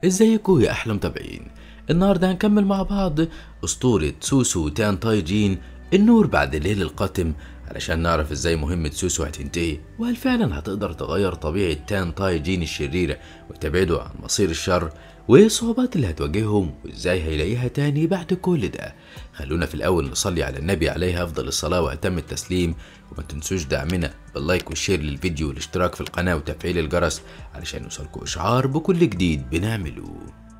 ازيكم يا احلى متابعين النهارده هنكمل مع بعض اسطورة سوسو تان تاي جين النور بعد الليل القاتم علشان نعرف ازاي مهمة سوسو هتنتهي وهل فعلا هتقدر تغير طبيعة تان تاي جين الشريرة وتبعده عن مصير الشر وايه الصعوبات اللي هتواجههم وازاي هيلاقيها تاني بعد كل ده خلونا في الاول نصلي على النبي عليه افضل الصلاة واتم التسليم وما تنسوش دعمنا باللايك والشير للفيديو والاشتراك في القناة وتفعيل الجرس علشان يوصلكم اشعار بكل جديد بنعمله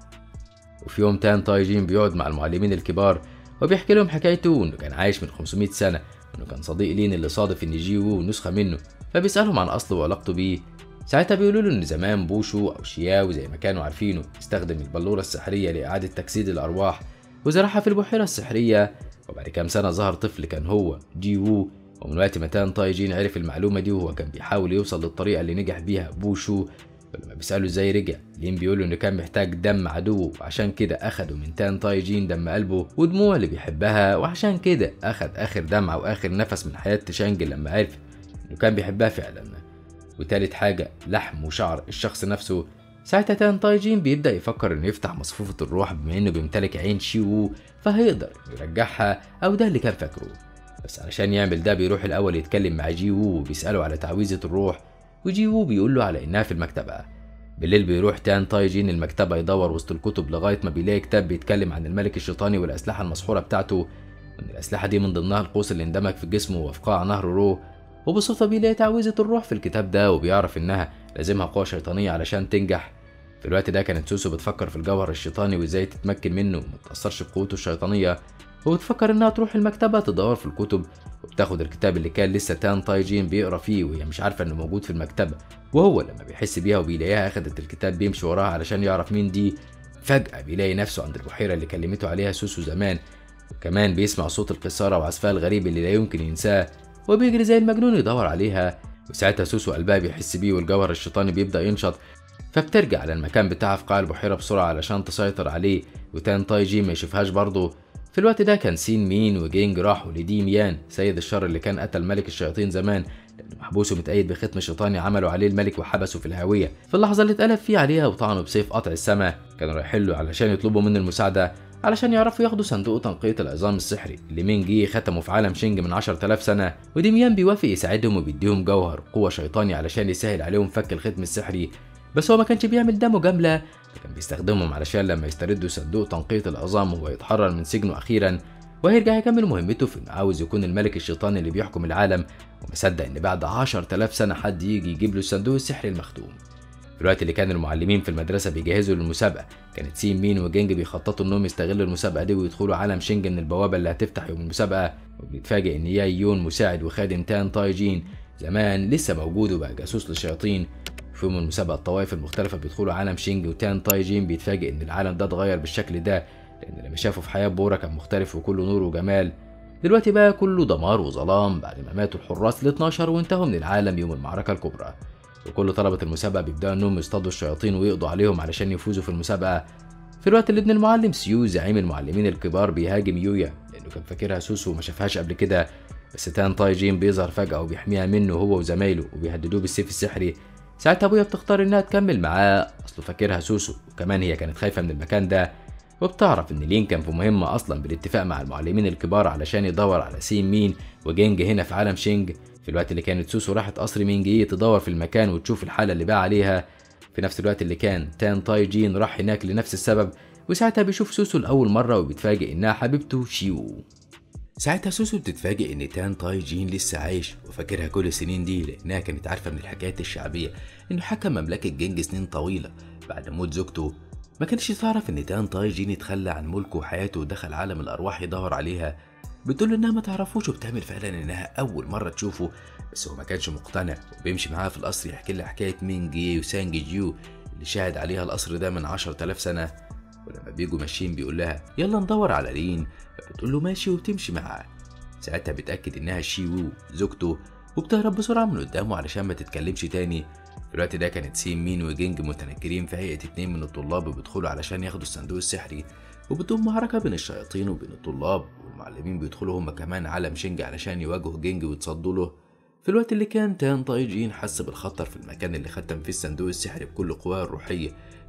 وفي يوم تان تاي جين بيقعد مع المعلمين الكبار وبيحكي لهم حكايته انه كان عايش من 500 سنة وانه كان صديق لين اللي صادف ان جي وو نسخة منه فبيسألهم عن اصله وعلاقته بيه ساعتها بيقولوا له ان زمان بوشو او شياو زي ما كانوا عارفينه استخدم البلورة السحرية لإعادة تجسيد الأرواح وزرعها في البحيرة السحرية وبعد كام سنة ظهر طفل كان هو جي وو ومن وقت ما تان تاي جين عرف المعلومة دي وهو كان بيحاول يوصل للطريقة اللي نجح بيها بوشو ولما بيسأله ازاي رجع لين بيقوله انه كان محتاج دم عدوه وعشان كده اخده من تان تاي جين دم قلبه ودموع اللي بيحبها وعشان كده اخد اخر دمعة واخر نفس من حياة تشانج لما عرف انه كان بيحبها فعلا وتالت حاجة لحم وشعر الشخص نفسه ساعتها تان تاي جين بيبدأ يفكر انه يفتح مصفوفة الروح بما انه بيمتلك عين شيوو فهيقدر يرجعها او ده اللي كان فاكره بس علشان يعمل ده بيروح الاول يتكلم مع جي وو وبيسأله على تعويذة الروح وجي وو بيقول له على انها في المكتبة بالليل بيروح تان تاي جين المكتبة يدور وسط الكتب لغاية ما بيلاقي كتاب بيتكلم عن الملك الشيطاني والأسلحة المسحورة بتاعته وإن الأسلحة دي من ضمنها القوس اللي اندمج في جسمه وفي قاع نهر رو وبصدفة بيلاقي تعويذة الروح في الكتاب ده وبيعرف إنها لازمها قوة شيطانية علشان تنجح في الوقت ده كانت سوسو بتفكر في الجوهر الشيطاني وازاي تتمكن منه وما تتأثرش بقوته الشيطانية وبتفكر إنها تروح المكتبة تدور في الكتب وبتاخد الكتاب اللي كان لسه تان تاي جين بيقرا فيه وهي مش عارفة إنه موجود في المكتبة وهو لما بيحس بيها وبيلاقيها أخدت الكتاب بيمشي وراها علشان يعرف مين دي فجأة بيلاقي نفسه عند البحيرة اللي كلمته عليها سوسو زمان وكمان بيسمع صوت القيصرة وعزفها الغريب اللي لا يمكن ينساه وبيجري زي المجنون يدور عليها وساعتها سوسو قلبها بيحس بيه والجوهر الشيطاني بيبدأ ينشط فبترجع للمكان بتاعها في قاع البحيرة بسرعة علشان تسيطر عليه وتان تاي جي ما يشوفهاش برضه في الوقت ده كان سين مين وجينج راحوا لدي ميان سيد الشر اللي كان قتل ملك الشياطين زمان لأنه محبوس ومتأيد بختم شيطاني عملوا عليه الملك وحبسه في الهاوية في اللحظة اللي اتقلب فيه عليها وطعنوا بسيف قطع السماء كانوا رايحين له علشان يطلبوا منه المساعدة علشان يعرفوا ياخدوا صندوق تنقية العظام السحري اللي مين جي ختمه في عالم شينج من 10000 سنة وديميان بيوافق يساعدهم وبيديهم جوهر قوة شيطاني علشان يسهل عليهم فك الختم السحري بس هو ما كانش بيعمل ده مجاملة كان بيستخدمهم علشان لما يستردوا صندوق تنقية العظام وهو يتحرر من سجنه أخيرا وهيرجع يكمل مهمته في انه عاوز يكون الملك الشيطاني اللي بيحكم العالم ومصدق ان بعد 10000 سنة حد يجي يجيب له الصندوق السحري المختوم في الوقت اللي كان المعلمين في المدرسة بيجهزوا للمسابقة كانت سين مين وجينج بيخططوا انهم يستغلوا المسابقة دي ويدخلوا عالم شينج من البوابة اللي هتفتح يوم المسابقة وبيتفاجئ ان ياي يون مساعد وخادم تان تاي جين زمان لسه موجود وبقى جاسوس للشياطين في يوم المسابقة الطوائف المختلفة بيدخلوا عالم شينج وتان تاي جين بيتفاجئ ان العالم ده اتغير بالشكل ده لان لما شافه في حياة بورا كان مختلف وكله نور وجمال دلوقتي بقى كله دمار وظلام بعد ما ماتوا الحراس ال 12 وانتهوا من العالم يوم المعركة الكبرى وكل طلبة المسابقة بيبدأوا انهم يصطادوا الشياطين ويقضوا عليهم علشان يفوزوا في المسابقة في الوقت اللي ابن المعلم سيو زعيم المعلمين الكبار بيهاجم يويا لانه كان فاكرها سوسو وما شافهاش قبل كده بس تان تاي جين بيظهر فجأة وبيحميها منه هو وزمايله وبيهددوه بالسيف السحري ساعتها ابويا بتختار انها تكمل معاه اصله فاكرها سوسو وكمان هي كانت خايفة من المكان ده وبتعرف ان لين كان في مهمة اصلا بالاتفاق مع المعلمين الكبار علشان يدور على سين مين وجينج هنا في عالم شينج في الوقت اللي كانت سوسو راحت قصر مينجي تدور في المكان وتشوف الحالة اللي بقى عليها في نفس الوقت اللي كان تان تاي جين راح هناك لنفس السبب وساعتها بيشوف سوسو لأول مرة وبيتفاجئ إنها حبيبته شيو ساعتها سوسو بتتفاجئ إن تان تاي جين لسه عايش وفاكرها كل السنين دي لأنها كانت عارفة من الحكايات الشعبية إنه حكم مملكة جينج سنين طويلة بعد موت زوجته ما كانش تعرف إن تان تاي جين اتخلى عن ملكه وحياته ودخل عالم الأرواح يدور عليها بتقول انها ما تعرفوش وبتعمل فعلا انها اول مره تشوفه بس هو ما كانش مقتنع وبيمشي معاها في القصر يحكي لها حكايه مين جي وسانج جيو اللي شاهد عليها القصر ده من 10000 سنه ولما بيجوا ماشيين بيقول لها يلا ندور على لين فبتقول له ماشي وبتمشي معاه ساعتها بتاكد انها شيوو زوجته وبتهرب بسرعه من قدامه علشان ما تتكلمش تاني في الوقت ده كانت سين مين وجينج متنكرين في هيئه اتنين من الطلاب وبيدخلوا علشان ياخدوا الصندوق السحري وبتقوم معركه بين الشياطين وبين الطلاب والمعلمين بيدخلوا هما كمان عالم شينج علشان يواجهوا جينج ويتصدوا له في الوقت اللي كان تان طاي جين حس بالخطر في المكان اللي ختم فيه الصندوق السحري بكل قواه الروحية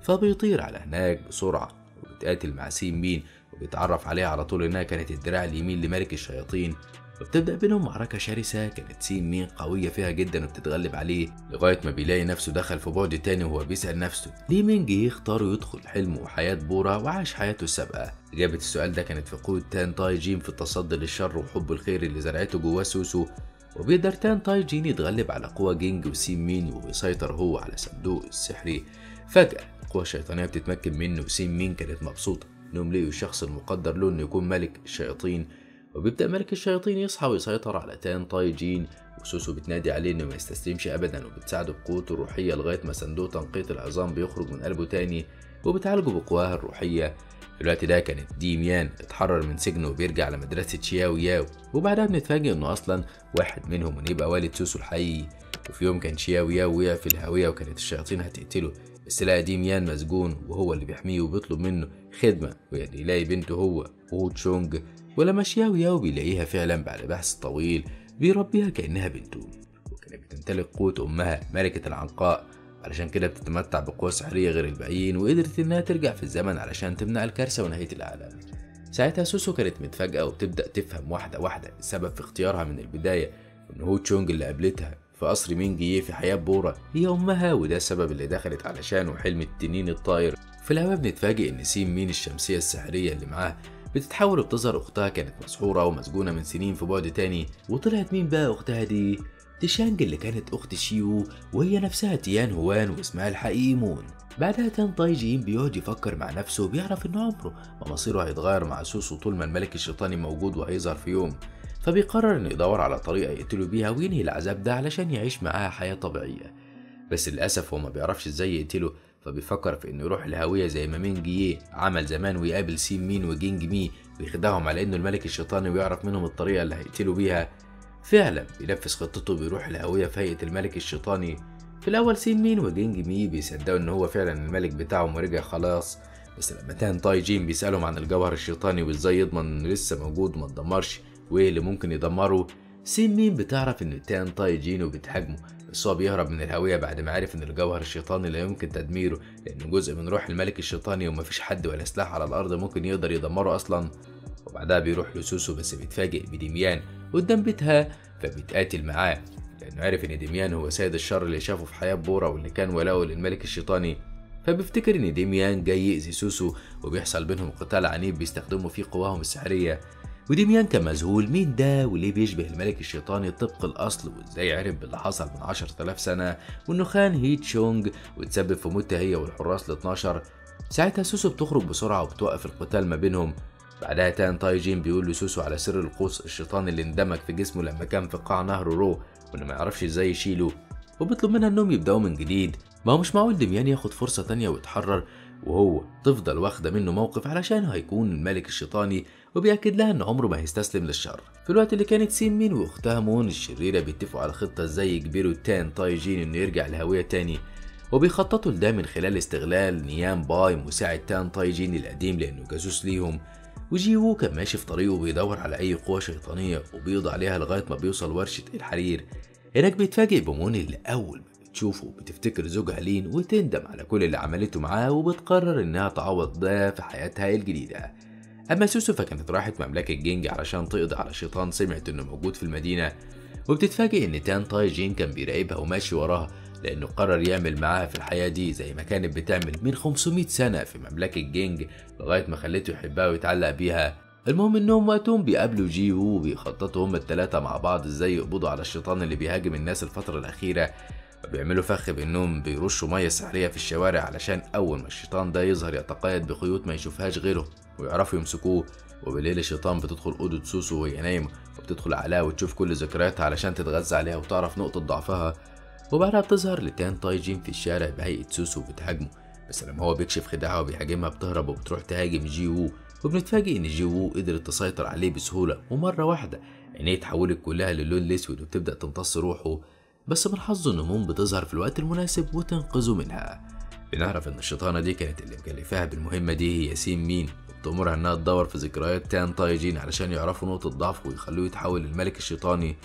فبيطير على هناك بسرعة وبيتقاتل مع سين مين وبيتعرف عليها على طول إنها كانت الدراع اليمين لملك الشياطين وبتبدأ بينهم معركة شرسة كانت سين مين قوية فيها جدا وبتتغلب عليه لغاية ما بيلاقي نفسه دخل في بعد تاني وهو بيسأل نفسه ليه مين جه يختار يدخل حلمه وحياة بورا وعاش حياته السابقة إجابة السؤال ده كانت في قوة تان تاي جين في التصدي للشر وحب الخير اللي زرعته جواه سوسو وبيقدر تان تاي جين يتغلب على قوى جينج وسين مين وبيسيطر هو على صندوق السحري فجأة القوى الشيطانية بتتمكن منه وسين مين كانت مبسوطة إنهم لقوا الشخص المقدر له إنه يكون ملك الشياطين وبيبدأ ملك الشياطين يصحى ويسيطر على تان تاي جين وسوسو بتنادي عليه انه ما يستسلمش ابدا وبتساعده بقوته الروحية لغاية ما صندوق تنقية العظام بيخرج من قلبه تاني وبتعالجه بقواها الروحية في الوقت ده كانت ديميان اتحرر من سجنه وبيرجع لمدرسة شياو ياو وبعدها بنتفاجئ انه اصلا واحد منهم انه يبقى والد سوسو الحقيقي وفي يوم كان شياو ياو وقع في الهاوية وكانت الشياطين هتقتله بس لقى ديميان مسجون وهو اللي بيحميه وبيطلب منه خدمة ويعني يلاقي بنته هو وو تشونج ولما شياو ياو بيلاقيها فعلا بعد بحث طويل بيربيها كأنها بنته وكانت بتمتلك قوة أمها ملكة العنقاء علشان كده بتتمتع بقوة سحرية غير الباقيين وقدرت إنها ترجع في الزمن علشان تمنع الكارثة ونهاية العالم ساعتها سوسو كانت متفاجئة وبتبدأ تفهم واحدة واحدة السبب في اختيارها من البداية إن هو تشونج اللي قابلتها في قصر مين جيه في حياة بورا هي أمها وده السبب اللي دخلت علشانه حلم التنين الطاير في الهوا بنتفاجئ إن سين مين الشمسية السحرية اللي معاه بتتحول وبتظهر أختها كانت مسحورة ومسجونة من سنين في بعد تاني وطلعت مين بقى أختها دي؟ تشانج اللي كانت أخت شيو وهي نفسها تيان هوان واسمها الحقيقي مون بعدها تان تاي جين بيقعد يفكر مع نفسه وبيعرف إن عمره ما مصيره هيتغير مع سوسو طول ما الملك الشيطاني موجود وهيظهر في يوم فبيقرر إنه يدور على طريقة يقتله بيها وينهي العذاب ده علشان يعيش معاها حياة طبيعية بس للأسف هو ما بيعرفش إزاي يقتله فبيفكر في انه يروح الهاوية زي ما مين جيه عمل زمان ويقابل سين مين وجينج مي ويخدعهم على انه الملك الشيطاني ويعرف منهم الطريقة اللي هيقتلوا بيها فعلا بينفذ خطته بيروح الهاوية في هيئة الملك الشيطاني في الأول سين مين وجينج مي بيصدقوا إن هو فعلا الملك بتاعهم ورجع خلاص بس لما تان تاي جين بيسألهم عن الجوهر الشيطاني وإزاي يضمن إنه لسه موجود وما اتدمرش وإيه اللي ممكن يدمره سين مين بتعرف إن تان تاي جين وبتهاجمه بس هو بيهرب من الهوية بعد ما عرف إن الجوهر الشيطاني لا يمكن تدميره لأنه جزء من روح الملك الشيطاني ومفيش حد ولا سلاح على الأرض ممكن يقدر يدمره أصلا وبعدها بيروح لسوسو بس بيتفاجئ بديميان قدام بيتها فبيتقاتل معاه لأنه عرف إن ديميان هو سيد الشر اللي شافه في حياة بورا واللي كان ولاؤه للملك الشيطاني فبيفتكر إن ديميان جاي يأذي سوسو وبيحصل بينهم قتال عنيف بيستخدموا فيه قواهم السحرية وديميان كان مذهول مين ده وليه بيشبه الملك الشيطاني طبق الأصل وإزاي عرف باللي حصل من عشرة آلاف سنة وإنه خان هي تشونج وتسبب في موتها هي والحراس ال 12 ساعتها سوسو بتخرج بسرعة وبتوقف القتال ما بينهم بعدها تان تاي جين بيقول لسوسو على سر القوس الشيطاني اللي اندمج في جسمه لما كان في قاع نهر رو وإنه ما يعرفش إزاي يشيله وبيطلب منها إنهم يبدأوا من جديد ما هو مش معقول دميان ياخد فرصة تانية ويتحرر وهو تفضل واخدة منه موقف علشان هيكون الملك الشيطاني وبيأكد لها إن عمره ما هيستسلم للشر في الوقت اللي كانت سين مين وأختها مون الشريرة بيتفقوا على خطة ازاي يجبروا تان تاي جين إنه يرجع الهوية تاني وبيخططوا لده من خلال استغلال نيام باي مساعد تان تاي جين القديم لأنه جاسوس ليهم وجيوو كان ماشي في طريقه بيدور على أي قوة شيطانية وبيقضي عليها لغاية ما بيوصل ورشة الحرير هناك بيتفاجئ بمون اللي أول ما بتشوفه بتفتكر زوجها لين وتندم على كل اللي عملته معاه وبتقرر إنها تعوض ده في حياتها الجديدة أما سوسو فكانت راحت مملكة جينج علشان تقضي على شيطان سمعت إنه موجود في المدينة وبتتفاجئ إن تان تاي جين كان بيراقبها وماشي وراها لأنه قرر يعمل معاها في الحياة دي زي ما كانت بتعمل من 500 سنة في مملكة جينج لغاية ما خلته يحبها ويتعلق بيها المهم انهم وقتهم بيقابلوا جي وو وبيخططوا هما التلاتة مع بعض ازاي يقبضوا على الشيطان اللي بيهاجم الناس الفترة الأخيرة وبيعملوا فخ بانهم بيرشوا مية سحرية في الشوارع علشان أول ما الشيطان ده يظهر يتقيد بخيوط ما يشوفهاش غيره ويعرفوا يمسكوه وبالليل الشيطان بتدخل أوضة سوسو وهي نايمة وبتدخل عليها وتشوف كل ذكرياتها علشان تتغذى عليها وتعرف نقطة ضعفها وبعدها بتظهر لتان تاي جين في الشارع بهيئة سوسو وبتهاجمه بس لما هو بيكشف خداعها وبيهاجمها بتهرب وبتروح تهاجم جي وو وبنتفاجئ ان جي وو قدرت تسيطر عليه بسهولة ومرة واحدة عينيه اتحولت كلها للون الاسود وبتبدأ تمتص روحه بس من حظه ان موم بتظهر في الوقت المناسب وتنقذه منها بنعرف ان الشيطانة دي كانت اللي مكلفاها بالمهمة دي هي سين مين وبتأمرها انها تدور في ذكريات تان تاي جين علشان يعرفوا نقطة ضعفه ويخلوه يتحول للملك الشيطاني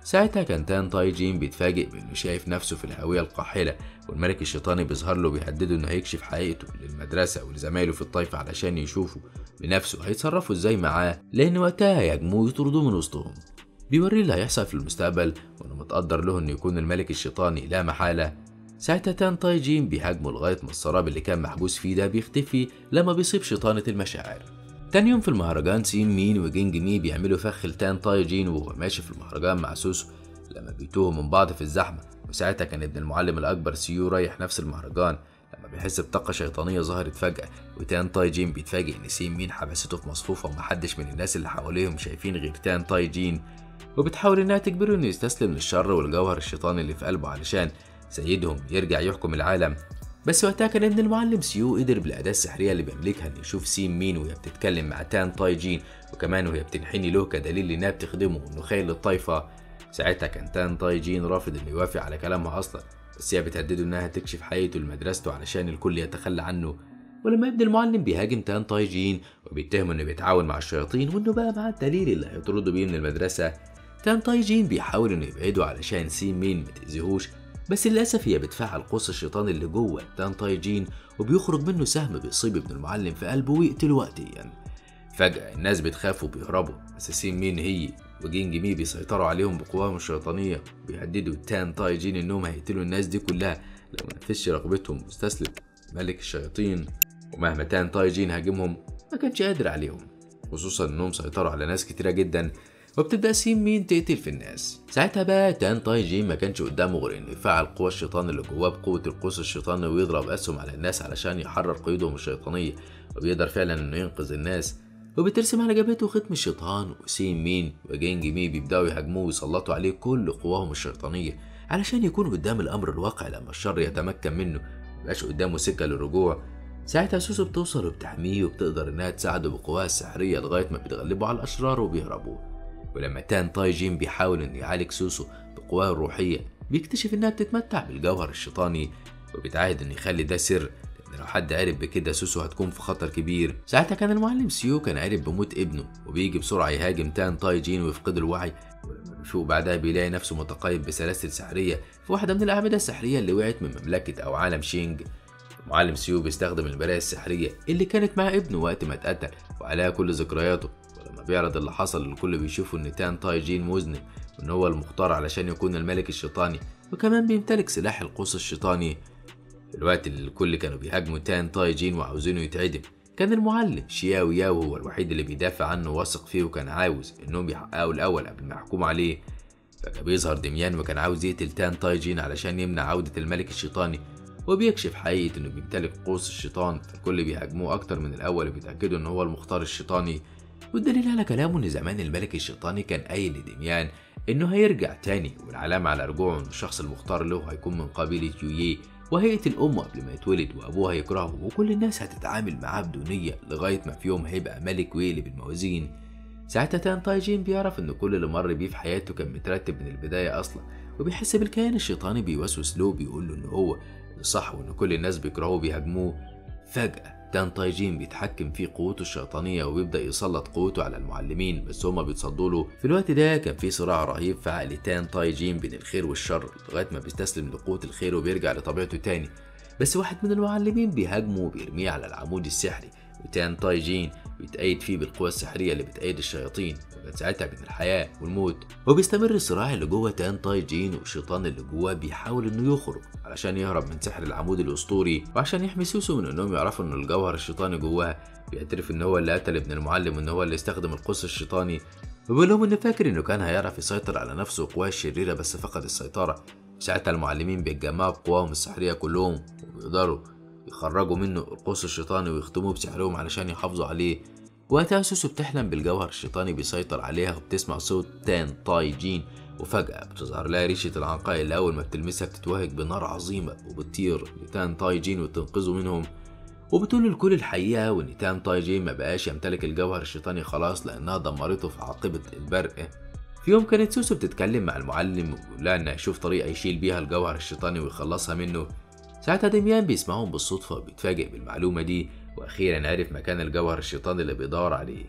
ساعتها كان تان تاي جين بيتفاجئ بانه شايف نفسه في الهاويه القاحله والملك الشيطاني بيظهر له بيهدده انه هيكشف حقيقته للمدرسه ولزمايله في الطائفه علشان يشوفوا بنفسه هيتصرفوا ازاي معاه لان وقتها هيهاجموه ويطردوه من وسطهم بيوريه اللي هيحصل في المستقبل وانه متقدر له انه يكون الملك الشيطاني لا محاله ساعتها تان تاي جين بيهاجمه لغايه ما السراب اللي كان محبوس فيه ده بيختفي لما بيصيب شيطانه المشاعر تاني يوم في المهرجان سين مين وجينج مي بيعملوا فخ لتان تاي جين وهو ماشي في المهرجان مع سوسو لما بيتوهوا من بعض في الزحمة وساعتها كان ابن المعلم الأكبر سيو رايح نفس المهرجان لما بيحس بطاقة شيطانية ظهرت فجأة وتان تاي جين بيتفاجئ إن سين مين حبسته في مصفوفة ومحدش من الناس اللي حواليهم شايفين غير تان تاي جين وبتحاول إنها تجبره إنه يستسلم للشر والجوهر الشيطاني اللي في قلبه علشان سيدهم يرجع يحكم العالم بس وقتها كان ابن المعلم سيو قدر بالأداة السحرية اللي بيملكها إنه يشوف سين مين وهي بتتكلم مع تان تاي جين وكمان وهي بتنحني له كدليل إنها بتخدمه وإنه خير للطايفة ساعتها كان تان تاي جين رافض إنه يوافق على كلامها أصلا بس هي بتهدده إنها تكشف حقيقته لمدرسته علشان الكل يتخلى عنه ولما ابن المعلم بيهاجم تان تاي جين وبيتهمه إنه بيتعاون مع الشياطين وإنه بقى معاه الدليل اللي هيطرده بيه من المدرسة تان تاي جين بيحاول إنه يبعده علشان سين مين ما تأذيهوش بس للأسف هي بتفعل قوس الشيطان اللي جوه تان تاي جين وبيخرج منه سهم بيصيب ابن المعلم في قلبه ويقتله وقتيا فجأة الناس بتخاف وبيهربوا أساسين مين هي وجينج مي بيسيطروا عليهم بقواهم الشيطانية وبيهددوا تان تاي جين إنهم هيقتلوا الناس دي كلها لو ما نفذش رغبتهم واستسلم ملك الشياطين ومهما تان تاي جين هاجمهم ما كانش قادر عليهم خصوصا إنهم سيطروا على ناس كتيرة جدا وبتبدا سين مين تقتل في الناس ساعتها بقى تان تاي جين ما كانش قدامه غير انه يفعل قوى الشيطان اللي جواه بقوه القوس الشيطاني ويضرب اسهم على الناس علشان يحرر قيودهم الشيطانيه وبيقدر فعلا انه ينقذ الناس وبترسم على جبهته ختم الشيطان وسين مين وجينج مي بيبداوا يهاجموه ويسلطوا عليه كل قواهم الشيطانيه علشان يكون قدام الامر الواقع لما الشر يتمكن منه مبقاش قدامه سكه للرجوع ساعتها سوسو بتوصل وبتحميه وبتقدر انها تساعده بقواها السحريه لغايه ما بيتغلبوا على الاشرار وبيهربوا ولما تان تاي جين بيحاول انه يعالج سوسو بقواه الروحية بيكتشف انها بتتمتع بالجوهر الشيطاني وبيتعاهد انه يخلي ده سر لان لو حد عرف بكده سوسو هتكون في خطر كبير ساعتها كان المعلم سيو كان عارف بموت ابنه وبيجي بسرعة يهاجم تان تاي جين ويفقد الوعي ولما بيفوق بعدها بيلاقي نفسه متقيد بسلاسل سحرية في واحدة من الأعمدة السحرية اللي وقعت من مملكة أو عالم شينج المعلم سيو بيستخدم المراية السحرية اللي كانت مع ابنه وقت ما اتقتل وعليها كل ذكرياته ولما بيعرض اللي حصل الكل بيشوفوا ان تان تاي جين مذنب وان هو المختار علشان يكون الملك الشيطاني وكمان بيمتلك سلاح القوس الشيطاني في الوقت اللي الكل كانوا بيهاجموا تان تاي جين وعاوزينه يتعدم كان المعلم شياو ياو هو الوحيد اللي بيدافع عنه واثق فيه وكان عاوز انهم يحققوا الاول قبل ما يحكموا عليه فجأة بيظهر دميان وكان عاوز يقتل تان تاي جين علشان يمنع عودة الملك الشيطاني وبيكشف حقيقة انه بيمتلك قوس الشيطان فالكل بيهاجموه اكتر من الاول وبيتأكدوا ان هو المختار الشيطاني والدليل على كلامه ان زمان الملك الشيطاني كان قايل لدميان انه هيرجع تاني والعلامة على رجوعه ان الشخص المختار له هيكون من قبيلة يويه وهيقتل امه قبل ما يتولد وابوه هيكرهه وكل الناس هتتعامل معاه بدونية لغاية ما في يوم هيبقى ملك ويقلب الموازين ساعتها تان تاي جين بيعرف ان كل اللي مر بيه في حياته كان مترتب من البداية اصلا وبيحس بالكيان الشيطاني بيوسوس له بيقول له ان هو صح وان كل الناس بيكرهوه وبيهاجموه فجأة تان تاي جين بيتحكم في قوته الشيطانية وبيبدأ يسلط قوته على المعلمين بس هما بيتصدوا له في الوقت ده كان في صراع رهيب في عقل تان تاي جين بين الخير والشر لغاية ما بيستسلم لقوة الخير وبيرجع لطبيعته تاني بس واحد من المعلمين بيهاجمه وبيرميه على العمود السحري وتان تاي جين بيتأيد فيه بالقوة السحرية اللي بتأيد الشياطين وكان ساعتها بين الحياة والموت وبيستمر الصراع اللي جوه تان تاي جين والشيطان اللي جواه بيحاول انه يخرج علشان يهرب من سحر العمود الاسطوري وعشان يحمي سوسو من انهم يعرفوا ان الجوهر الشيطاني جواه بيعترف ان هو اللي قتل ابن المعلم وان هو اللي استخدم القوس الشيطاني وبيقول لهم انه فاكر انه كان هيعرف يسيطر على نفسه وقواه الشريرة بس فقد السيطرة ساعتها المعلمين بيتجمعوا بقواهم السحرية كلهم وبيقدروا يخرجوا منه القوس الشيطاني ويختموه بسحرهم علشان يحافظوا عليه وقتها سوسو بتحلم بالجوهر الشيطاني بيسيطر عليها وبتسمع صوت تان تاي جين وفجأة بتظهر لها ريشة العنقاء اللي أول ما بتلمسها بتتوهج بنار عظيمة وبتطير لتان تاي جين وتنقذه منهم وبتقول للكل الحقيقة وإن تان تاي جين ما بقاش يمتلك الجوهر الشيطاني خلاص لأنها دمرته في عاقبة البرق في يوم كانت سوسو بتتكلم مع المعلم وبيقول لها إنها يشوف طريقة يشيل بيها الجوهر الشيطاني ويخلصها منه ساعتها دميان بيسمعهم بالصدفة وبيتفاجئ بالمعلومة دي وأخيرا عرف مكان الجوهر الشيطاني اللي بيدور عليه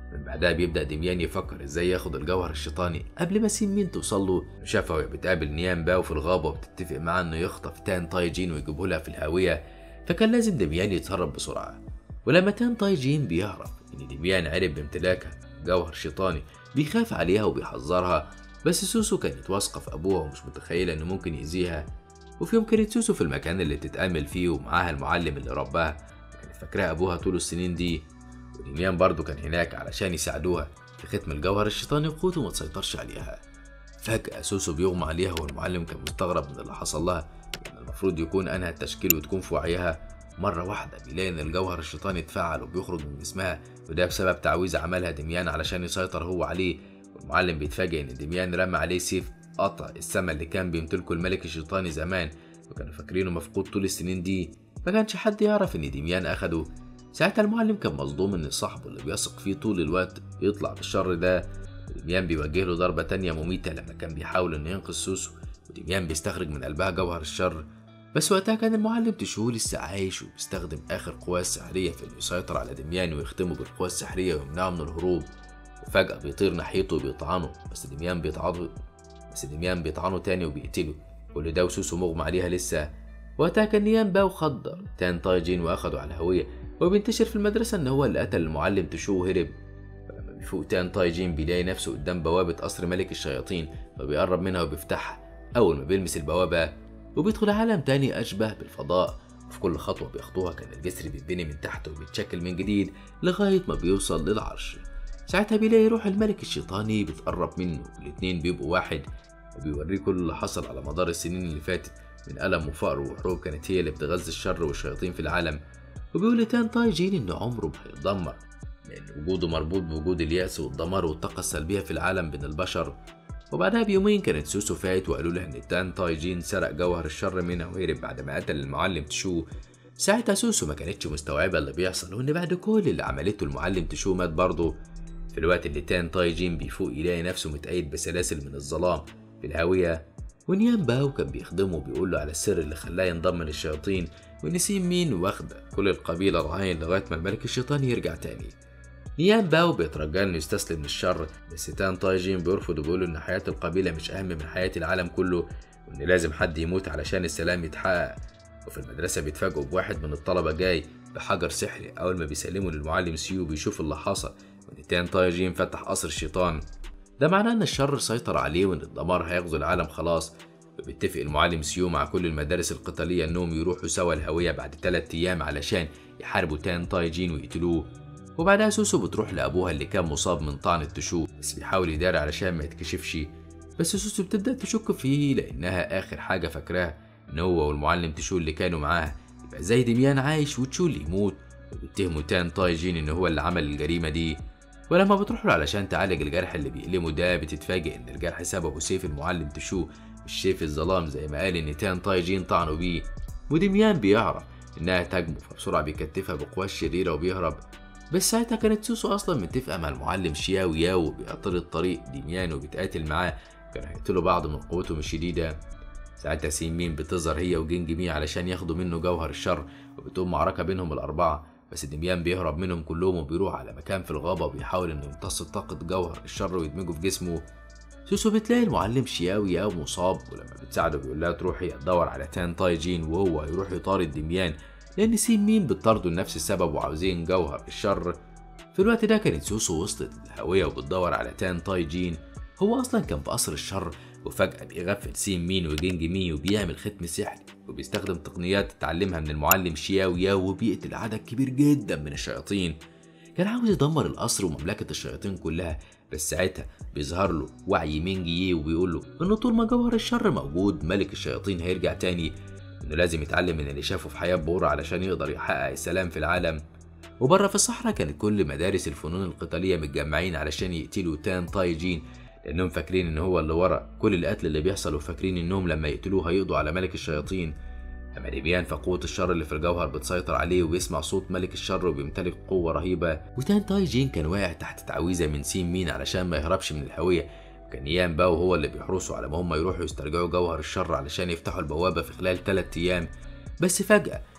من بعدها بيبدأ دميان يفكر ازاي ياخد الجوهر الشيطاني قبل ما سين مين توصل له شافها وهي بتقابل نيان باو في الغابة وبتتفق معاه انه يخطف تان تاي جين ويجيبه لها في الهاوية فكان لازم دميان يتصرف بسرعة ولما تان تاي جين بيعرف ان دميان عرف بامتلاكها جوهر شيطاني بيخاف عليها وبيحذرها بس سوسو كانت واثقة في أبوها ومش متخيلة إنه ممكن يأذيها وفي يوم كانت سوسو في المكان اللي بتتأمل فيه ومعاها المعلم اللي رباها كانت فاكراها أبوها طول السنين دي وديميان برضه كان هناك علشان يساعدوها في ختم الجوهر الشيطاني وقوته ما تسيطرش عليها فجأة سوسو بيغمى عليها والمعلم كان مستغرب من اللي حصل لها لأن المفروض يكون أنهى التشكيل وتكون في وعيها مرة واحدة بيلاقي إن الجوهر الشيطاني اتفعل وبيخرج من جسمها وده بسبب تعويذة عملها دميان علشان يسيطر هو عليه والمعلم بيتفاجئ إن دميان رمى عليه سيف قطع السما اللي كان بيمتلكه الملك الشيطاني زمان وكانوا فاكرينه مفقود طول السنين دي ما كانش حد يعرف إن دميان أخده ساعتها المعلم كان مصدوم إن صاحبه اللي بيثق فيه طول الوقت يطلع بالشر ده ودميان بيوجه له ضربة تانية مميتة لما كان بيحاول إنه ينقذ سوسو ودميان بيستخرج من قلبها جوهر الشر بس وقتها كان المعلم تشو لسه عايش وبيستخدم آخر قواه السحرية في إنه يسيطر على دميان ويختمه بالقوة السحرية ويمنعه من الهروب وفجأة بيطير ناحيته وبيطعنه بس دميان بيطعنه بس دميان بيطعنه تاني وبيقتله كل ده وسوسو مغمى عليها لسه وقتها كان نيان بقى وخدر تان تايجين واخده على الهوية وبينتشر في المدرسة إن هو اللي قتل المعلم تشو وهرب فلما بيفوق تان تايجين بيلاقي نفسه قدام بوابة قصر ملك الشياطين فبيقرب منها وبيفتحها أول ما بيلمس البوابة وبيدخل عالم تاني أشبه بالفضاء وفي كل خطوة بيخطوها كان الجسر بيتبني من تحت وبيتشكل من جديد لغاية ما بيوصل للعرش ساعتها بيلاقي روح الملك الشيطاني بتقرب منه والاتنين بيبقوا واحد وبيوريه كل اللي حصل على مدار السنين اللي فاتت من ألم وفقر وحروب كانت هي اللي بتغذي الشر والشياطين في العالم وبيقول لتان تاي جين إن عمره ما هيتدمر لأن وجوده مربوط بوجود اليأس والدمار والطاقة السلبية في العالم بين البشر وبعدها بيومين كانت سوسو فات وقالوا لها ان تان تاي جين سرق جوهر الشر منها وهرب بعد ما قتل المعلم تشو ساعتها سوسو ما كانتش مستوعبة اللي بيحصل وان بعد كل اللي عملته المعلم تشو مات برضه في الوقت اللي تان تاي جين بيفوق يلاقي نفسه متقيد بسلاسل من الظلام في الهاوية ونيان باو كان بيخدمه وبيقول له على السر اللي خلاه ينضم للشياطين ونسيم مين واخدة كل القبيلة رهاين لغاية ما الملك الشيطاني يرجع تاني نيان باو بيترجى انه يستسلم للشر بس تان تايجين بيرفض وبيقول ان حياة القبيلة مش اهم من حياة العالم كله وان لازم حد يموت علشان السلام يتحقق وفي المدرسة بيتفاجئوا بواحد من الطلبة جاي بحجر سحري أول ما بيسلموا للمعلم سيو بيشوف اللي حصل وإن تان تايجين فتح قصر الشيطان ده معناه إن الشر سيطر عليه وإن الدمار هيغزو العالم خلاص وبيتفق المعلم سيو مع كل المدارس القتالية إنهم يروحوا سوا الهوية بعد تلات أيام علشان يحاربوا تان تايجين ويقتلوه وبعدها سوسو بتروح لأبوها اللي كان مصاب من طعن التشو بس بيحاول يداري علشان ما يتكشفش بس سوسو بتبدأ تشك فيه لأنها آخر حاجة فاكراها إن هو والمعلم تشو اللي كانوا معاه يبقى زي دميان عايش وتشو اللي يموت وبيتهموا تان تايجين إن هو اللي عمل الجريمة دي ولما بتروح له علشان تعالج الجرح اللي بيألمه ده بتتفاجئ إن الجرح سببه سيف المعلم تشو مش سيف الظلام زي ما قال إن تان تايجين طعنوا بيه ودميان بيعرف إنها تهاجمه فبسرعة بيكتفها بقواه الشريرة وبيهرب بس ساعتها كانت سوسو اصلا متفقه مع المعلم شياو ياو وبيعترض طريق ديميان وبيتقاتل معاه كانوا هيقتلوا بعض من قوتهم الشديده ساعتها سيمين بتظهر هي وجينج مي علشان ياخدوا منه جوهر الشر وبتقوم معركه بينهم الاربعه بس ديميان بيهرب منهم كلهم وبيروح على مكان في الغابه وبيحاول انه يمتص طاقه جوهر الشر ويدمجه في جسمه سوسو بتلاقي المعلم شياو ياو مصاب ولما بتساعده بيقول لها تروحي تدور على تان تاي جين وهو هيروح يطارد ديميان لأن سين مين بتطارده لنفس السبب وعاوزين جوهر الشر في الوقت ده كانت سوسو وصلت الهوية وبتدور على تان تاي جين هو أصلا كان في قصر الشر وفجأة بيغفل سين مين وجينج مي وبيعمل ختم سحري وبيستخدم تقنيات اتعلمها من المعلم شياو ياو وبيقتل عدد كبير جدا من الشياطين كان عاوز يدمر القصر ومملكة الشياطين كلها بس ساعتها بيظهر له وعي مينج يي وبيقول له إن طول ما جوهر الشر موجود ملك الشياطين هيرجع تاني إنه لازم يتعلم من اللي شافه في حياة بورا علشان يقدر يحقق السلام في العالم وبره في الصحراء كانت كل مدارس الفنون القتالية متجمعين علشان يقتلوا تان تاي جين لأنهم فاكرين إن هو اللي ورا كل القتل اللي بيحصل وفاكرين إنهم لما يقتلوه هيقضوا على ملك الشياطين أما ديميان فقوة الشر اللي في الجوهر بتسيطر عليه وبيسمع صوت ملك الشر وبيمتلك قوة رهيبة وتان تاي جين كان واقع تحت تعويذة من سين مين علشان ما يهربش من الهوية كان يان باو هو اللي بيحرسه على ما هم يروحوا يسترجعوا جوهر الشر علشان يفتحوا البوابة في خلال 3 أيام بس فجأة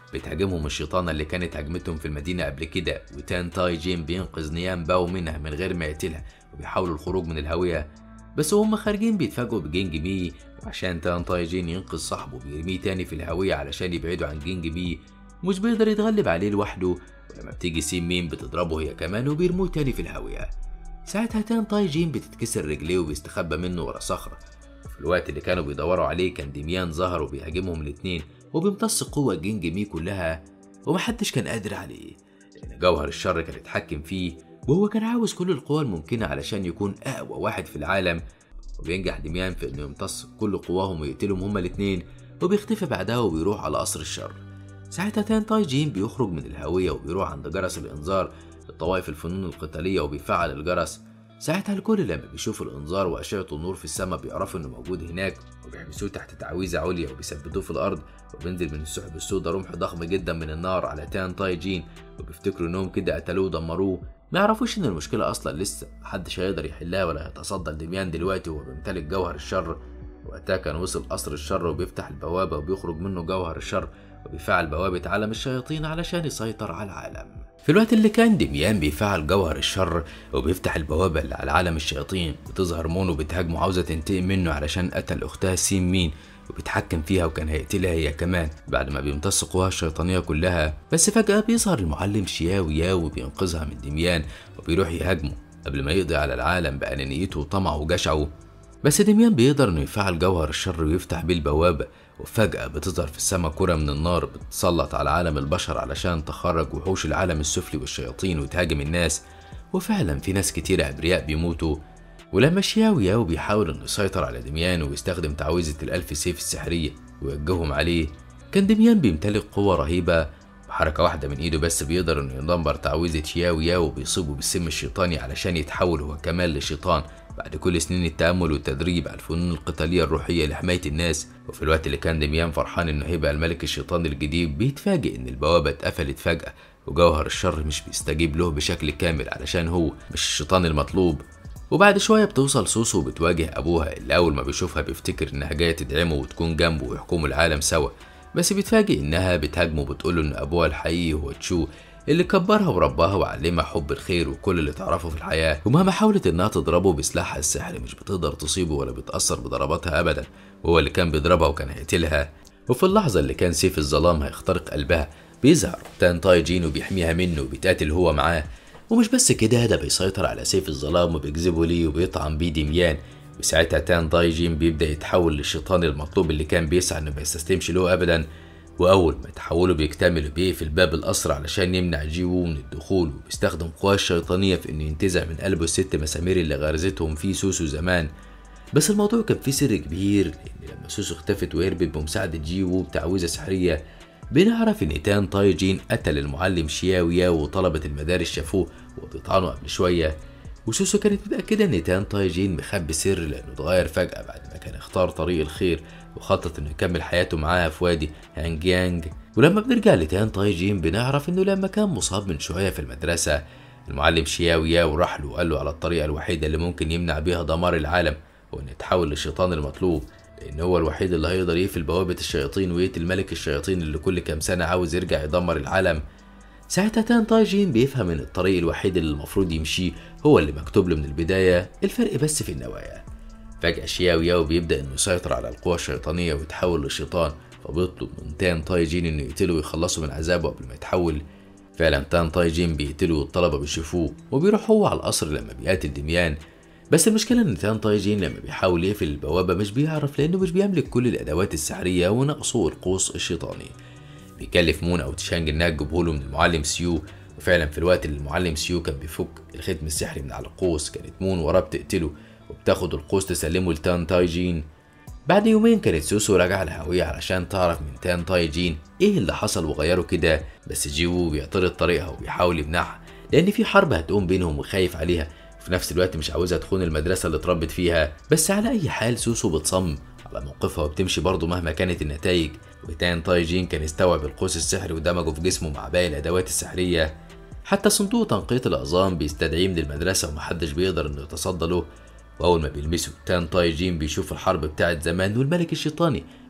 بتهاجمهم الشيطانة اللي كانت هاجمتهم في المدينة قبل كده وتان تاي جين بينقذ نيام باو منها من غير ما يقتلها وبيحاولوا الخروج من الهوية بس وهم خارجين بيتفاجئوا بجينج مي وعشان تان تاي جين ينقذ صاحبه بيرميه تاني في الهوية علشان يبعدوا عن جينج مي مش بيقدر يتغلب عليه لوحده ولما بتيجي سين مين بتضربه هي كمان وبيرموه تاني في الهوية ساعتها تان تاي جين بتتكسر رجليه وبيستخبى منه ورا صخرة في الوقت اللي كانوا بيدوروا عليه كان ديميان ظهر وبيهاجمهم الاتنين وبيمتص قوة جينج مي كلها ومحدش كان قادر عليه لأن جوهر الشر كان اتحكم فيه وهو كان عاوز كل القوى الممكنة علشان يكون أقوى واحد في العالم وبينجح ديميان في إنه يمتص كل قواهم ويقتلهم هما الاتنين وبيختفي بعدها وبيروح على قصر الشر ساعتها تان تاي جين بيخرج من الهوية وبيروح عند جرس الإنذار لطوائف الفنون القتالية وبيفعل الجرس ساعتها الكل لما بيشوف الإنذار وأشعة النور في السماء بيعرفوا إنه موجود هناك وبيحبسوه تحت تعويذة عليا وبيثبتوه في الأرض وبينزل من السحب السوداء رمح ضخم جدا من النار على تان تاي جين وبيفتكروا إنهم كده قتلوه ودمروه ما يعرفوش إن المشكلة أصلا لسه محدش هيقدر يحلها ولا هيتصدى لدميان دلوقتي وهو بيمتلك جوهر الشر وقتها كان وصل قصر الشر وبيفتح البوابة وبيخرج منه جوهر الشر وبيفعل بوابة عالم الشياطين علشان يسيطر على العالم في الوقت اللي كان دميان بيفعل جوهر الشر وبيفتح البوابة اللي على عالم الشياطين بتظهر مونو بتهاجمه عاوزة تنتقم منه علشان قتل أختها سين مين وبيتحكم فيها وكان هيقتلها هي كمان بعد ما بيمتص قواها الشيطانية كلها بس فجأة بيظهر المعلم شياو ياو وبينقذها من دميان وبيروح يهاجمه قبل ما يقضي على العالم بأنانيته وطمعه وجشعه بس دميان بيقدر انه يفعل جوهر الشر ويفتح بيه البوابة وفجأة بتظهر في السماء كرة من النار بتسلط على عالم البشر علشان تخرج وحوش العالم السفلي والشياطين وتهاجم الناس وفعلا في ناس كتير أبرياء بيموتوا ولما شياو ياو بيحاول انه يسيطر على دميان ويستخدم تعويذة الألف سيف السحرية ويوجههم عليه كان دميان بيمتلك قوة رهيبة بحركة واحدة من ايده بس بيقدر انه يدمر تعويذة شياو ياو وبيصيبه بالسم الشيطاني علشان يتحول هو كمان لشيطان بعد كل سنين التأمل والتدريب على الفنون القتالية الروحية لحماية الناس وفي الوقت اللي كان دميان فرحان انه هيبقى الملك الشيطان الجديد بيتفاجئ ان البوابة اتقفلت فجأة وجوهر الشر مش بيستجيب له بشكل كامل علشان هو مش الشيطان المطلوب وبعد شوية بتوصل سوسو وبتواجه أبوها اللي أول ما بيشوفها بيفتكر إنها جاية تدعمه وتكون جنبه ويحكموا العالم سوا بس بيتفاجئ إنها بتهاجمه وبتقوله إن أبوها الحقيقي هو تشو اللي كبرها ورباها وعلمها حب الخير وكل اللي تعرفه في الحياة ومهما حاولت إنها تضربه بسلاحها السحري مش بتقدر تصيبه ولا بتأثر بضرباتها أبدا وهو اللي كان بيضربها وكان هيقتلها وفي اللحظة اللي كان سيف الظلام هيخترق قلبها بيظهر تان تاي جين وبيحميها منه وبيتقاتل هو معاه ومش بس كده ده بيسيطر على سيف الظلام وبيجذبه ليه وبيطعن بيه دميان وساعتها تان تاي جين بيبدأ يتحول للشيطان المطلوب اللي كان بيسعى انه ما يستسلمش له ابدا واول ما تحوله بيكتمل بيقفل باب القصر علشان يمنع جي وو من الدخول وبيستخدم قواه الشيطانية في انه ينتزع من قلبه الست مسامير اللي غرزتهم فيه سوسو زمان بس الموضوع كان فيه سر كبير لان لما سوسو اختفت وهربت بمساعدة جي وو بتعويذة سحرية بنعرف ان تان تاي جين قتل المعلم شياو ياو وطلبة المدارس شافوه وهو بيطعنه قبل شوية وسوسو كانت متأكدة ان تان تاي جين مخبي سر لانه اتغير فجأة بعد ما كان اختار طريق الخير وخطط انه يكمل حياته معاها في وادي هانج يانج ولما بنرجع لتان تاي جين بنعرف انه لما كان مصاب من شوية في المدرسة المعلم شياو ياو راح له وقال له على الطريقة الوحيدة اللي ممكن يمنع بيها دمار العالم وانه يتحول للشيطان المطلوب لان هو الوحيد اللي هيقدر يقفل بوابة الشياطين ويقتل ملك الشياطين اللي كل كام سنة عاوز يرجع يدمر العالم ساعتها تان تاي جين بيفهم ان الطريق الوحيد اللي المفروض يمشيه هو اللي مكتوب له من البداية الفرق بس في النوايا فجأة شياو ياو بيبدأ انه يسيطر على القوى الشيطانية ويتحول لشيطان فبيطلب من تان تاي جين انه يقتله ويخلصه من عذابه قبل ما يتحول فعلا تان تاي جين بيقتله والطلبة بيشوفوه وبيروح هو على القصر لما بيقاتل دميان بس المشكلة إن تان تاي جين لما بيحاول يقفل البوابة مش بيعرف لأنه مش بيملك كل الأدوات السحرية وناقصه القوس الشيطاني بيكلف مون أو تشانج إنها تجيبهوله من المعلم سيو وفعلا في الوقت اللي المعلم سيو كان بيفك الختم السحري من على القوس كانت مون وراه بتقتله وبتاخد القوس تسلمه لتان تاي جين بعد يومين كانت سوسو راجعة الهوية علشان تعرف من تان تاي جين ايه اللي حصل وغيره كده بس جيوو بيعترض طريقها وبيحاول يمنعها لأن في حرب هتقوم بينهم وخايف عليها وفي نفس الوقت مش عاوزها تخون المدرسة اللي اتربت فيها بس على أي حال سوسو بتصمم على موقفها وبتمشي برضه مهما كانت النتائج وتان تاي جين كان استوعب القوس السحري ودمجه في جسمه مع باقي الأدوات السحرية حتى صندوق تنقية العظام بيستدعيه من المدرسة ومحدش بيقدر إنه يتصدى له وأول ما بيلمسه تان تاي جين بيشوف الحرب بتاعت زمان والملك الشيطاني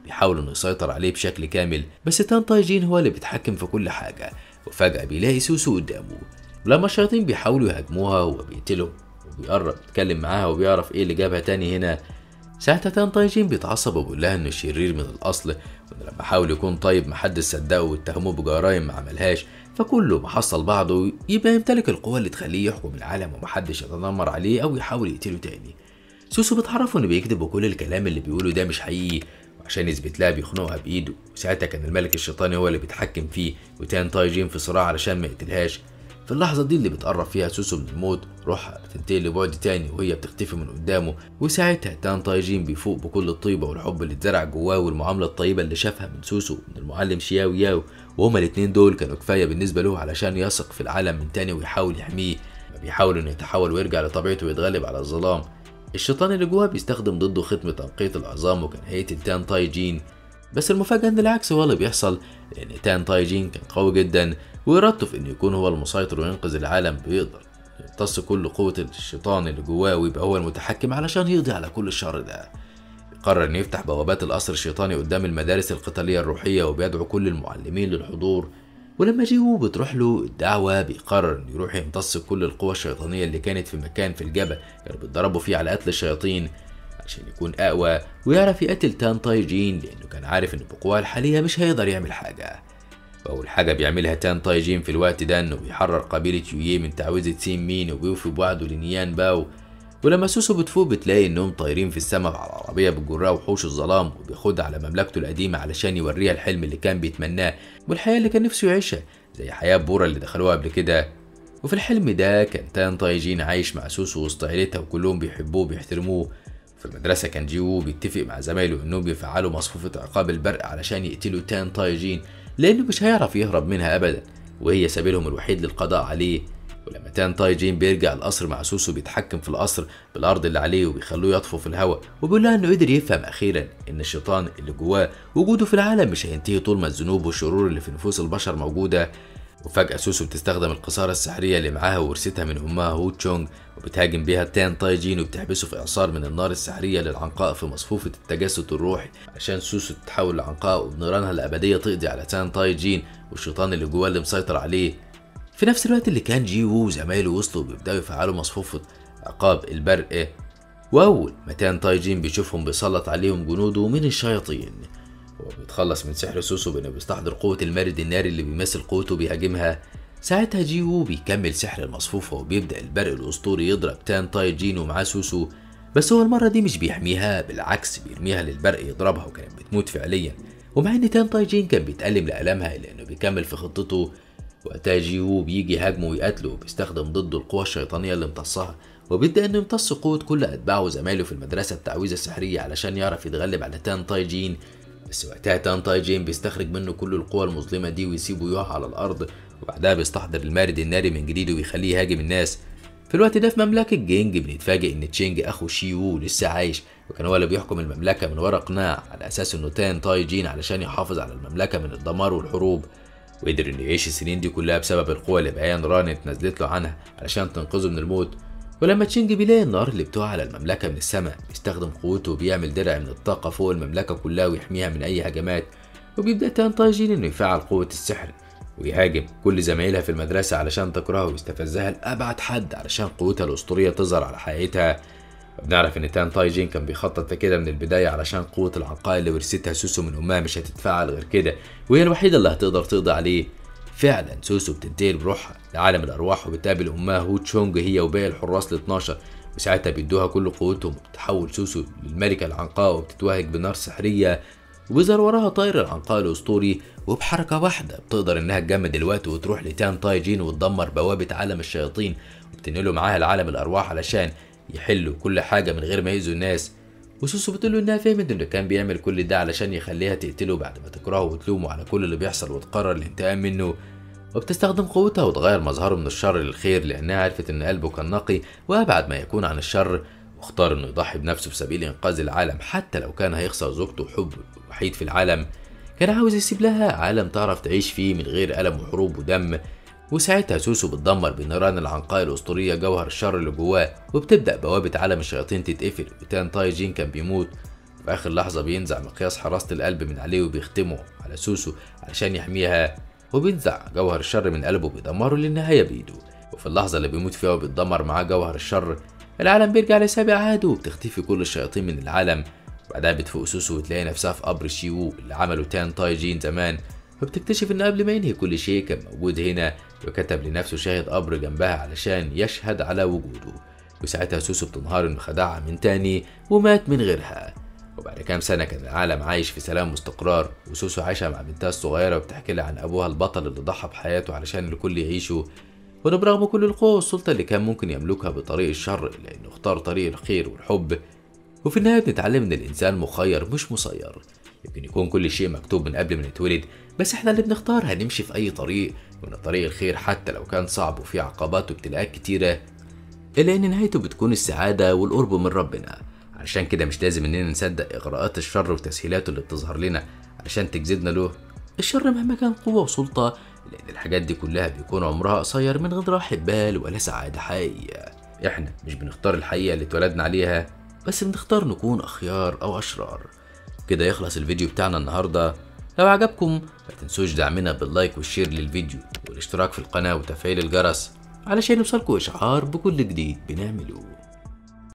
بيحاول انه يسيطر عليه بشكل كامل بس تان تايجين هو اللي بيتحكم في كل حاجة وفجأة بيلاقي سوسو قدامه ولما الشياطين بيحاولوا يهاجموها هو بيقتلهم وبيقرب يتكلم معاها وبيعرف ايه اللي جابها تاني هنا ساعتها تان تايجين بيتعصب وبيقول لها انه شرير من الاصل وان لما حاول يكون طيب محدش صدقه واتهموه بجرايم ما عملهاش فكله ما حصل بعضه يبقى يمتلك القوة اللي تخليه يحكم العالم ومحدش يتنمر عليه او يحاول يقتله تاني سوسو بتعرفه انه بيكذب وكل الكلام اللي بيقوله ده مش حقيقي وعشان يثبت لها بيخنقها بايده وساعتها كان الملك الشيطاني هو اللي بيتحكم فيه وتان تايجين في صراع علشان ما يقتلهاش في اللحظة دي اللي بتقرب فيها سوسو من الموت روحها بتنتقل لبعد تاني وهي بتختفي من قدامه وساعتها تان تايجين بيفوق بكل الطيبة والحب اللي اتزرع جواه والمعاملة الطيبة اللي شافها من سوسو من المعلم شياو ياو وهما الاتنين دول كانوا كفاية بالنسبة له علشان يثق في العالم من تاني ويحاول يحميه بيحاول انه يتحول ويرجع لطبيعته ويتغلب على الظلام الشيطان اللي جواه بيستخدم ضده ختم تنقية العظام وكان هيقتل تان تايجين بس المفاجأة إن العكس هو اللي بيحصل لأن تان تايجين كان قوي جدا وإرادته في إنه يكون هو المسيطر وينقذ العالم بيقدر يمتص كل قوة الشيطان اللي جواه ويبقى هو المتحكم علشان يقضي على كل الشر ده قرر إنه يفتح بوابات القصر الشيطاني قدام المدارس القتالية الروحية وبيدعو كل المعلمين للحضور ولما جيو بتروح له الدعوة بيقرر إنه يروح يمتص كل القوى الشيطانية اللي كانت في مكان في الجبل كانوا بيتدربوا فيه على قتل الشياطين عشان يكون أقوى ويعرف يقتل تان تايجين لأنه كان عارف إنه بقواه الحالية مش هيقدر يعمل حاجة وأول حاجة بيعملها تان تايجين في الوقت ده إنه بيحرر قبيلة يويه من تعويذة سين مين وبيوفي بوعده لنيان باو ولما سوسو بتفوق بتلاقي انهم طايرين في السماء على عربيه بتجرها وحوش الظلام وبياخدها على مملكته القديمه علشان يوريها الحلم اللي كان بيتمناه والحياه اللي كان نفسه يعيشها زي حياه بورا اللي دخلوها قبل كده وفي الحلم ده كان تان تايجين عايش مع سوسو وسط عيلتها وكلهم بيحبوه وبيحترموه في المدرسة كان جيو بيتفق مع زمايله انهم بيفعلوا مصفوفة عقاب البرق علشان يقتلوا تان تايجين لانه مش هيعرف يهرب منها ابدا وهي سبيلهم الوحيد للقضاء عليه ولما تان تاي جين بيرجع القصر مع سوسو بيتحكم في القصر بالارض اللي عليه وبيخلوه يطفو في الهواء وبيقول لها انه قدر يفهم اخيرا ان الشيطان اللي جواه وجوده في العالم مش هينتهي طول ما الذنوب والشرور اللي في نفوس البشر موجوده وفجأة سوسو بتستخدم القصارى السحرية اللي معاها وورثتها من أمها هو تشونج وبتهاجم بيها تان تاي جين وبتحبسه في إعصار من النار السحرية للعنقاء في مصفوفة التجسد الروحي عشان سوسو تتحول لعنقاء وبنيرانها الأبدية تقضي على تان تاي جين والشيطان اللي جواه اللي مسيطر عليه في نفس الوقت اللي كان جي وو وزمايله وصلوا بيبدأوا يفعلوا مصفوفة عقاب البرق وأول ما تان تاي جين بيشوفهم بيسلط عليهم جنوده من الشياطين هو بيتخلص من سحر سوسو بانه بيستحضر قوة المارد الناري اللي بيمثل قوته بيهاجمها ساعتها جي وو بيكمل سحر المصفوفة وبيبدأ البرق الأسطوري يضرب تان تاي جين ومعاه سوسو بس هو المرة دي مش بيحميها بالعكس بيرميها للبرق يضربها وكانت بتموت فعليا ومع ان تان تاي جين كان بيتألم لألمها إلا إنه بيكمل في خطته وقتها جي وو بيجي يهاجمه ويقتله وبيستخدم ضده القوى الشيطانية اللي امتصها وبيبدأ إنه يمتص قوة كل أتباعه وزمايله في المدرسة التعويذة السحرية علشان يعرف يتغلب على تان تاي جين بس وقتها تان تاي جين بيستخرج منه كل القوى المظلمة دي ويسيبه يقع على الأرض وبعدها بيستحضر المارد الناري من جديد ويخليه يهاجم الناس في الوقت ده في مملكة جينج بنتفاجئ إن تشينج أخو شي وو لسه عايش وكان هو اللي بيحكم المملكة من ورا قناع على أساس إنه تان تاي جين علشان يحافظ على المملكة من الدمار والحروب وقدر إنه يعيش السنين دي كلها بسبب القوة اللي بيان ران اتنزلت له عنها علشان تنقذه من الموت ولما تشينج بيلاقي النار اللي بتقع على المملكة من السماء بيستخدم قوته وبيعمل درع من الطاقة فوق المملكة كلها ويحميها من أي هجمات وبيبدأ تان تاي جين إنه يفعل قوة السحر ويهاجم كل زمايلها في المدرسة علشان تكرهه ويستفزها لأبعد حد علشان قوتها الأسطورية تظهر على حقيقتها بنعرف إن تان تاي جين كان بيخطط لكده من البداية علشان قوة العنقاء اللي ورثتها سوسو من أمها مش هتتفعل غير كده وهي الوحيدة اللي هتقدر تقضي عليه فعلا سوسو بتنتقل بروحها لعالم الأرواح وبتقابل أمها هو تشونج هي وباقي الحراس ال 12 وساعتها بيدوها كل قوتهم وبتتحول سوسو للملكة العنقاء وبتتوهج بنار سحرية وبيظهر وراها طائر العنقاء الأسطوري وبحركة واحدة بتقدر إنها تجمد الوقت وتروح لتان تاي جين وتدمر بوابة عالم الشياطين وبتنقله معاها لعالم الأرواح علشان يحلوا كل حاجة من غير ما يأذوا الناس وسوسو بتقول إنها فهمت إنه كان بيعمل كل ده علشان يخليها تقتله بعد ما تكرهه وتلومه على كل اللي بيحصل وتقرر الانتقام منه وبتستخدم قوتها وتغير مظهره من الشر للخير لأنها عرفت إن قلبه كان نقي وأبعد ما يكون عن الشر واختار إنه يضحي بنفسه في سبيل إنقاذ العالم حتى لو كان هيخسر زوجته وحبه الوحيد في العالم كان عاوز يسيب لها عالم تعرف تعيش فيه من غير ألم وحروب ودم وساعتها سوسو بتدمر بنيران العنقاء الأسطورية جوهر الشر اللي جواه وبتبدأ بوابة عالم الشياطين تتقفل وتان تاي جين كان بيموت وفي آخر لحظة بينزع مقياس حراسة القلب من عليه وبيختمه على سوسو علشان يحميها وبينزع جوهر الشر من قلبه وبيدمره للنهاية بإيده وفي اللحظة اللي بيموت فيها وبيتدمر معاه جوهر الشر العالم بيرجع لسابق عهده وبتختفي كل الشياطين من العالم بعدها بتفوق سوسو وتلاقي نفسها في قبر شيوو اللي عمله تان تاي جين زمان فبتكتشف ان قبل ما ينهي كل شيء كان موجود هنا وكتب لنفسه شاهد قبر جنبها علشان يشهد على وجوده وساعتها سوسو بتنهار انه خدعها من تاني ومات من غيرها وبعد كام سنة كان العالم عايش في سلام واستقرار وسوسو عايشة مع بنتها الصغيرة وبتحكي لها عن أبوها البطل اللي ضحى بحياته علشان الكل يعيشوا وده برغم كل القوة والسلطة اللي كان ممكن يملكها بطريق الشر إلا إنه اختار طريق الخير والحب وفي النهاية بنتعلم إن الإنسان مخير مش مسير يمكن يكون كل شيء مكتوب من قبل ما نتولد بس احنا اللي بنختار هنمشي في أي طريق وإن طريق الخير حتى لو كان صعب وفيه عقبات وابتلاءات كتيرة إلا إن نهايته بتكون السعادة والقرب من ربنا علشان كده مش لازم إننا نصدق إغراءات الشر وتسهيلاته اللي بتظهر لنا علشان تجذبنا له الشر مهما كان قوة وسلطة لأن الحاجات دي كلها بيكون عمرها قصير من غير راحة بال ولا سعادة حقيقية إحنا مش بنختار الحقيقة اللي اتولدنا عليها بس بنختار نكون أخيار أو أشرار كده يخلص الفيديو بتاعنا النهاردة لو عجبكم ما تنسوش دعمنا باللايك والشير للفيديو والاشتراك في القناة وتفعيل الجرس علشان يوصلكوا إشعار بكل جديد بنعمله